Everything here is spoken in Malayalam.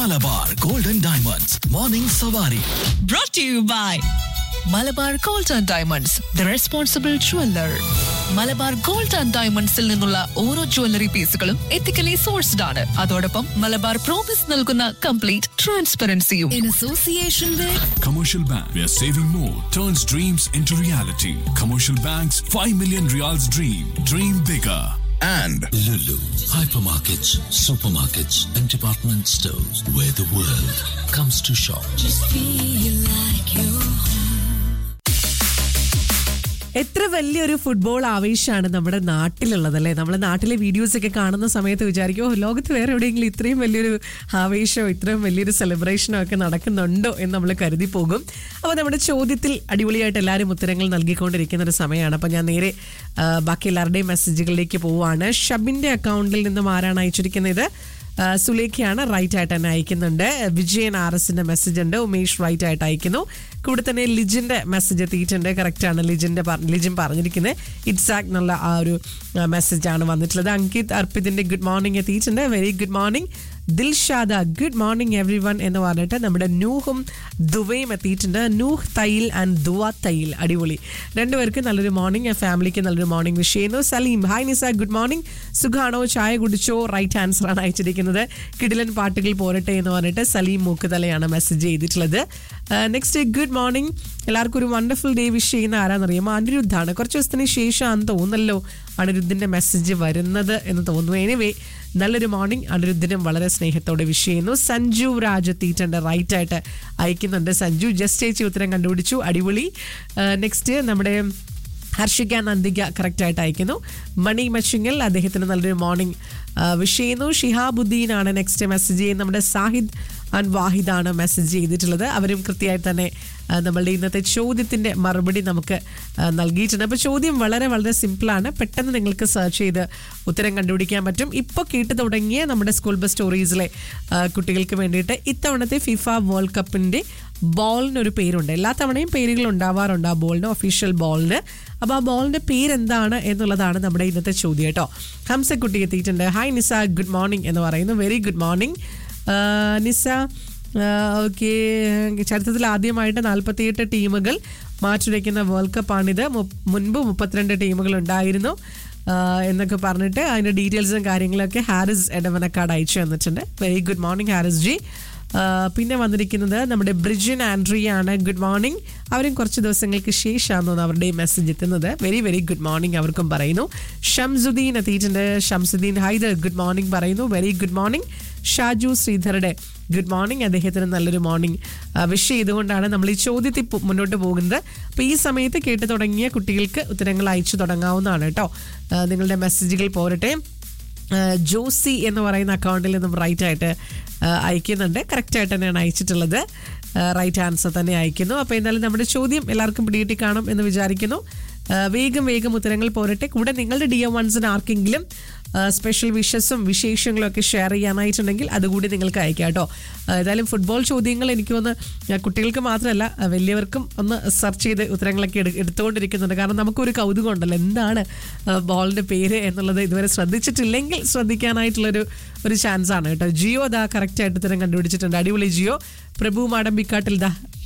മലബാർ ഗോൾഡൻ ഡയമണ്ട്സ് മോർണിംഗ് സവാരി brought to you by Malabar gold and diamonds the responsible jeweller Malabar gold and ഡയമണ്ട്സിൽ നിന്നുള്ള ഓരോ ജ്വല്ലറി പീസുകളും എത്തിക്കലി സോഴ്സ്ഡ് ആണ് അതോടൊപ്പം മലബാർ പ്രോമിസ് നൽകുന്ന കംപ്ലീറ്റ് ട്രാൻസ്പെറൻസിയും in association with Commercial Bank, where saving more turns dreams into reality. Commercial Bank's 5 million reals dream. Dream bigger. and Lulu, hypermarkets, supermarkets, and department stores where the world comes to shop. എത്ര വലിയൊരു ഫുട്ബോൾ ആവേശമാണ് നമ്മുടെ നാട്ടിലുള്ളത് അല്ലേ നമ്മുടെ നാട്ടിലെ വീഡിയോസ് ഒക്കെ കാണുന്ന സമയത്ത് വിചാരിക്കും ഓ ലോകത്ത് വേറെ എവിടെയെങ്കിലും ഇത്രയും വലിയൊരു ആവേശമോ ഇത്രയും വലിയൊരു സെലിബ്രേഷനോ ഒക്കെ നടക്കുന്നുണ്ടോ എന്ന് നമ്മൾ കരുതി പോകും അപ്പോൾ നമ്മുടെ ചോദ്യത്തിൽ അടിപൊളിയായിട്ട് എല്ലാവരും ഉത്തരങ്ങൾ നൽകിക്കൊണ്ടിരിക്കുന്ന ഒരു സമയമാണ് അപ്പോൾ ഞാൻ നേരെ ആ, ബാക്കി എല്ലാവരുടെയും മെസ്സേജുകളിലേക്ക് പോവുകയാണ് ഷബിൻ്റെ അക്കൗണ്ടിൽ നിന്നും ആരാണ് അയച്ചിരിക്കുന്നത് ആ, സുലേഖയാണ് റൈറ്റ് ആയിട്ട് തന്നെ അയക്കുന്നുണ്ട് വിജയൻ ആർ എസിന്റെ മെസ്സേജ് ഉണ്ട് ഉമേഷ് റൈറ്റ് ആയിട്ട് അയക്കുന്നു കൂടെ തന്നെ ലിജിന്റെ മെസ്സേജ് എത്തിയിട്ടുണ്ട് കറക്റ്റ് ആണ് ലിജിന്റെ പറ- ലിജിൻ പറഞ്ഞിരിക്കുന്നത് ഇറ്റ്സാക് എന്നുള്ള ആ ഒരു മെസ്സേജ് ആണ് വന്നിട്ടുള്ളത് അങ്കിത് അർപ്പിതിന്റെ ഗുഡ് മോർണിംഗ് എത്തിയിട്ടുണ്ട് very good morning Dilshada good morning everyone എന്ന് പറഞ്ഞിട്ട് നമ്മുടെ നൂഹും ദുവയും എത്തിയിട്ടുണ്ട് നൂഹ് തയ്യിൽ ആൻഡ് ദുവ തയ്യിൽ അടിപൊളി രണ്ടുപേർക്ക് നല്ലൊരു മോർണിംഗ് ഫാമിലിക്ക് നല്ലൊരു മോർണിംഗ് വിഷ് ചെയ്യുന്നു Saleem hi Nisa good morning സുഖാണോ ചായ കുടിച്ചോ റൈറ്റ് ആൻസർ ആണ് അയച്ചിരിക്കുന്നത് കിടിലൻ പാട്ടുകൾ പോരട്ടെ എന്ന് പറഞ്ഞിട്ട് സലീം മൂക്കുതലയാണ് മെസ്സേജ് ചെയ്തിട്ടുള്ളത് നെക്സ്റ്റ് ഗുഡ് മോർണിംഗ് എല്ലാവർക്കും ഒരു വണ്ടർഫുൾ ഡേ വിഷ് ചെയ്യുന്ന ആരാന്നറിയാമോ അനിരുദ്ധാണ് കുറച്ച് ദിവസത്തിന് ശേഷമാണ് തോന്നല്ലോ അനിരുദ്ധിന്റെ മെസ്സേജ് വരുന്നത് എന്ന് തോന്നുന്നു എനിവേ നല്ലൊരു മോർണിംഗ് അനിരുദ്ധിനും വളരെ സ്നേഹത്തോടെ വിഷ് ചെയ്യുന്നു സഞ്ജു രാജ് എത്തിയിട്ടുണ്ട് റൈറ്റ് ആയിട്ട് അയക്കുന്നുണ്ട് സഞ്ജു ജസ്റ്റ് ചേച്ചി ഉത്തരം കണ്ടുപിടിച്ചു അടിപൊളി നെക്സ്റ്റ് നമ്മുടെ ഹർഷിക നന്ദിക കറക്റ്റ് ആയിട്ട് അയക്കുന്നു മണി മച്ചിങ്ങൽ അദ്ദേഹത്തിന് നല്ലൊരു മോർണിംഗ് വിഷ് ചെയ്യുന്നു ഷിഹാബുദ്ദീൻ ആണ് നെക്സ്റ്റ് മെസ്സേജ് ചെയ്യുന്നത് നമ്മുടെ സാഹിദ് ആൻഡ് വാഹിദാണ് മെസ്സേജ് ചെയ്തിട്ടുള്ളത് അവരും കൃത്യമായി തന്നെ ആ, നമ്മളുടെ ഇന്നത്തെ ചോദ്യത്തിന്റെ മറുപടി നമുക്ക് ആ, നൽകിയിട്ടുണ്ട് അപ്പോൾ ചോദ്യം വളരെ വളരെ സിമ്പിളാണ് പെട്ടെന്ന് നിങ്ങൾക്ക് സെർച്ച് ചെയ്ത് ഉത്തരം കണ്ടുപിടിക്കാൻ പറ്റും ഇപ്പോൾ കേട്ട് തുടങ്ങിയ നമ്മുടെ സ്കൂൾ ബസ് സ്റ്റോറീസിലെ ആ, കുട്ടികൾക്ക് വേണ്ടിയിട്ട് ഇത്തവണത്തെ ഫിഫ വേൾഡ് കപ്പിന്റെ ബോളിന് ഒരു പേരുണ്ട് എല്ലാ തവണയും പേരുകൾ ഉണ്ടാവാറുണ്ട് ആ ബോളിന് ഒഫീഷ്യൽ ബോളിന് അപ്പോൾ ആ ബോളിന്റെ പേരെന്താണ് എന്നുള്ളതാണ് നമ്മുടെ ഇന്നത്തെ ചോദ്യം കേട്ടോ ഹംസക്കുട്ടി എത്തിയിട്ടുണ്ട് ഹായ് നിസ ഗുഡ് മോർണിംഗ് എന്ന് പറയുന്നു very good morning Nisa okay ചരിത്രത്തിൽ ആദ്യമായിട്ട് നാൽപ്പത്തിയെട്ട് ടീമുകൾ മാറ്റുരയ്ക്കുന്ന വേൾഡ് കപ്പാണിത് മു- മുൻപ് മുപ്പത്തിരണ്ട് ടീമുകൾ ഉണ്ടായിരുന്നു ആ, എന്നൊക്കെ പറഞ്ഞിട്ട് അതിൻ്റെ ഡീറ്റെയിൽസും കാര്യങ്ങളൊക്കെ ഹാരിസ് എടവനക്കാട് അയച്ചു തന്നിട്ടുണ്ട് very good morning Haris ji ആ, പിന്നെ വന്നിരിക്കുന്നത് നമ്മുടെ ബ്രിജിൻ ആൻഡ്രിയ ആണ് ഗുഡ് മോർണിംഗ് അവരും കുറച്ച് ദിവസങ്ങൾക്ക് ശേഷമാണ് തോന്നുന്നു അവരുടെ മെസ്സേജ് എത്തുന്നത് വെരി വെരി ഗുഡ് മോർണിംഗ് അവർക്കും പറയുന്നു ഷംസുദ്ദീൻ എത്തിയിട്ടുണ്ട് ഷംസുദ്ദീൻ ഹൈദർ ഗുഡ് മോർണിംഗ് പറയുന്നു വെരി ഗുഡ് മോർണിംഗ് ഷാജു ശ്രീധറുടെ ഗുഡ് മോർണിംഗ് അദ്ദേഹത്തിന് നല്ലൊരു മോർണിംഗ് വിഷ് ചെയ്തുകൊണ്ടാണ് നമ്മൾ ഈ ചോദ്യത്തിൽ പോ- മുന്നോട്ട് പോകുന്നത് അപ്പോൾ ഈ സമയത്ത് കേട്ട് തുടങ്ങിയ കുട്ടികൾക്ക് ഉത്തരങ്ങൾ അയച്ചു തുടങ്ങാവുന്നതാണ് കേട്ടോ ആ, നിങ്ങളുടെ മെസ്സേജുകൾ പോരട്ടെ ആ, ജോസി എന്ന് പറയുന്ന അക്കൗണ്ടിൽ നിന്നും റൈറ്റ് ആയിട്ട് ആ, അയക്കുന്നുണ്ട് കറക്റ്റ് ആയിട്ട് തന്നെയാണ് അയച്ചിട്ടുള്ളത് റൈറ്റ് ആൻസർ തന്നെ അയക്കുന്നു അപ്പോൾ എന്തായാലും നമ്മുടെ ചോദ്യം എല്ലാവർക്കും പിടികിട്ടി കാണും എന്ന് വിചാരിക്കുന്നു ആ, വേഗം വേഗം ഉത്തരങ്ങൾ പോരട്ടെ കൂടെ നിങ്ങളുടെ ഡി എം വൺസിന് ആർക്കെങ്കിലും സ്പെഷ്യൽ വിഷസും വിശേഷങ്ങളും ഒക്കെ ഷെയർ ചെയ്യാനായിട്ടുണ്ടെങ്കിൽ അതുകൂടി നിങ്ങൾക്ക് അയക്കാം കേട്ടോ ആ, ഏതായാലും ഫുട്ബോൾ ചോദ്യങ്ങൾ എനിക്ക് തോന്നുന്നു ആ, കുട്ടികൾക്ക് മാത്രമല്ല ആ, വലിയവർക്കും ഒന്ന് സെർച്ച് ചെയ്ത് ഉത്തരങ്ങളൊക്കെ എടു- എടുത്തുകൊണ്ടിരിക്കുന്നുണ്ട് കാരണം നമുക്കൊരു കൗതുകം ഉണ്ടല്ലോ എന്താണ് ആ, ബോളിന്റെ പേര് എന്നുള്ളത് ഇതുവരെ ശ്രദ്ധിച്ചിട്ടില്ലെങ്കിൽ ശ്രദ്ധിക്കാനായിട്ടുള്ളൊരു ഒരു ചാൻസ് ആണ് കേട്ടോ ജിയോ ദാ കറക്റ്റ് ആയിട്ട് ഉത്തരം കണ്ടുപിടിച്ചിട്ടുണ്ട് അടിപൊളി ജിയോ പ്രഭു മാടമ്പിക്കാട്ടിൽ ദാ